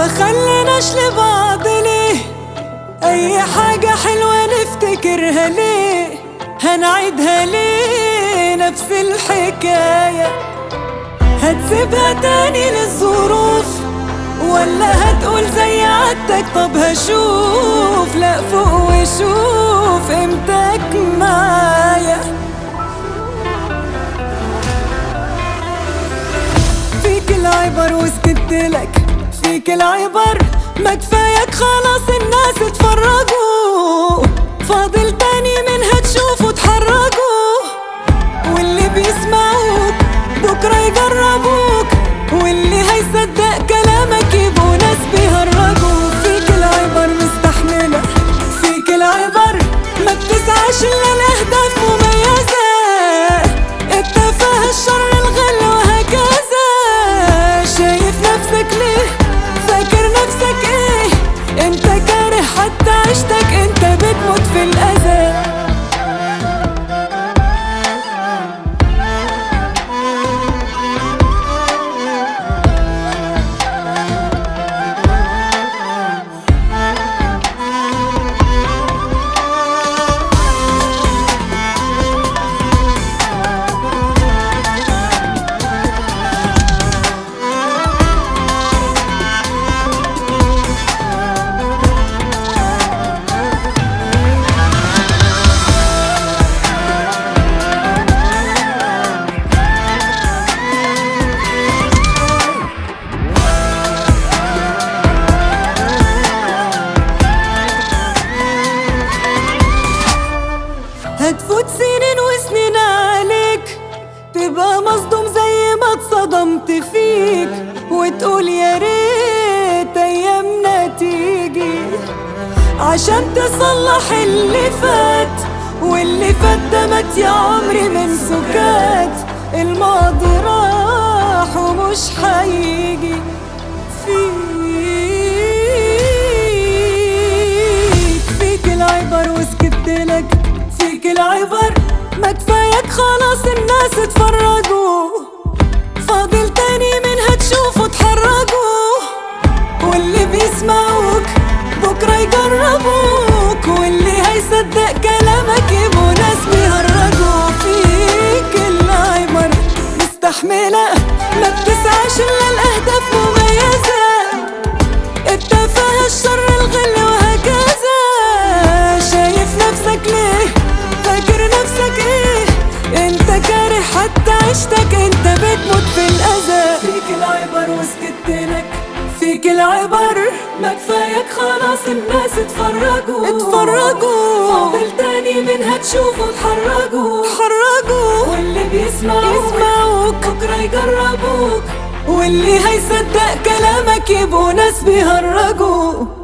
ما خليناش لبعض ليه اي حاجة حلوة نفتكرها ليه هنعيدها ليه نفس الحكاية هتسيبها تاني للظروف ولا هتقول زي عادتك طب هشوف لا فوق وشوف امتك معايا فيك العبر وسكتلك فيك العبر ما كفايك خلاص الناس اتفرجوا فاضل تاني منها تشوفوا تحرجوا واللي بيسمعوك بكرة يجربوك واللي هيصدق كلامك يبقوا ناس بيهرجوا فيك العبر مستحملة فيك العبر ما بتسعاش إلا لأهداف مميزة التفاهة الشر الغل وهكذا شايف نفسك ليه فاكر نفسك ايه انت كاره حتى عشتك انت بتموت في الأذى هتفوت سنين وسنين عليك تبقى مصدوم زي ما اتصدمت فيك وتقول يا ريت ايامنا تيجي عشان تصلح اللي فات واللي فات ده مات يا عمري من سكات الماضي راح ومش هيجي فيك فيك العبر وسكتلك فيك العبر ما كفايك خلاص الناس اتفرجوا فاضل تاني منها تشوفوا تحرجوا واللي بيسمعوك بكرة يجربوك واللي هيصدق كلامك يبقوا ناس بيهرجوا فيك العبر مستحملة ما بتسعاش إلا الأهداف مميزة التفاهة الشر الغل وهكذا شايف نفسك ليه فاكر نفسك ايه انت كاره حتى عشتك انت بتموت في الاذى فيك العبر وسكتلك فيك العبر ما كفايك خلاص الناس اتفرجوا اتفرجوا فاضل تاني منها تشوفوا اتحرجوا اتحرجوا واللي بيسمعوك يسمعوك بكرة يجربوك واللي هيصدق كلامك يبقوا ناس بيهرجوا